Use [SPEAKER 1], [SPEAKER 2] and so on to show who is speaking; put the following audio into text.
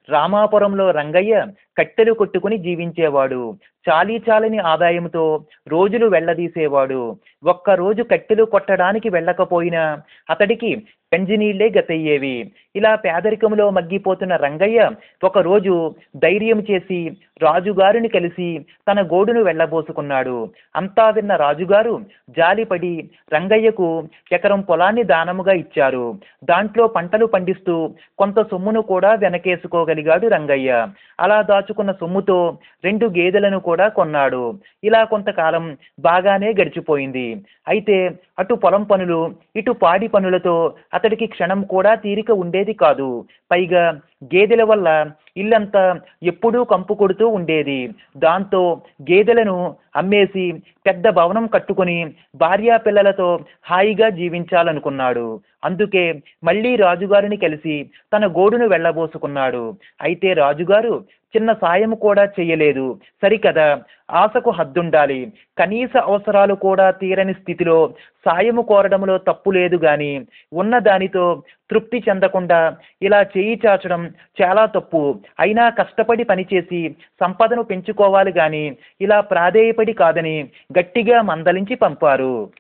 [SPEAKER 1] రామాపురంలో రంగయ్య కట్టెలు కొట్టుకుని జీవించేవాడు చాలీ చాలని ఆదాయంతో రోజులు వెళ్ళదీసేవాడు ఒక్కరోజు కట్టెలు కొట్టడానికి వెళ్ళకపోయినా అతడికి గంజినీళ్లే గతయ్యేవి ఇలా పేదరికంలో మగ్గిపోతున్న రంగయ్య ఒకరోజు ధైర్యం చేసి రాజుగారిని కలిసి తన గోడును వెళ్ళబోసుకున్నాడు అంతా విన్న రాజుగారు జాలిపడి రంగయ్యకు ఎకరం పొలాన్ని దానముగా ఇచ్చారు దాంట్లో పంటలు పండిస్తూ కొంత సొమ్మును కూడా వెనకేసుకోగలిగాడు రంగయ్య అలా దాచుకున్న సొమ్ముతో రెండు గేదెలను కూడా కొన్నాడు ఇలా కొంతకాలం బాగానే గడిచిపోయింది అయితే అటు పొలం పనులు ఇటు పాడి పనులతో అతడికి క్షణం కూడా తీరిక ఉండేది కాదు పైగా గేదెల వల్ల ఇల్లంతా ఎప్పుడూ కంపు కొడుతూ ఉండేది దాంతో గేదెలను అమ్మేసి పెద్ద భవనం కట్టుకొని భార్యా పిల్లలతో హాయిగా జీవించాలనుకున్నాడు అందుకే మళ్ళీ రాజుగారిని కలిసి తన గోడును వెళ్ళబోసుకున్నాడు అయితే రాజుగారు చిన్న సాయం కూడా చెయ్యలేదు సరికదా ఆశకు హద్దుండాలి కనీస అవసరాలు కూడా తీరని స్థితిలో సాయము కోరడంలో తప్పు లేదు గాని ఉన్న దానితో తృప్తి చెందకుండా ఇలా చేయి చాచడం చాలా తప్పు అయినా కష్టపడి పనిచేసి సంపదను పెంచుకోవాలి గాని ఇలా ప్రాధేయపడి కాదని గట్టిగా మందలించి పంపారు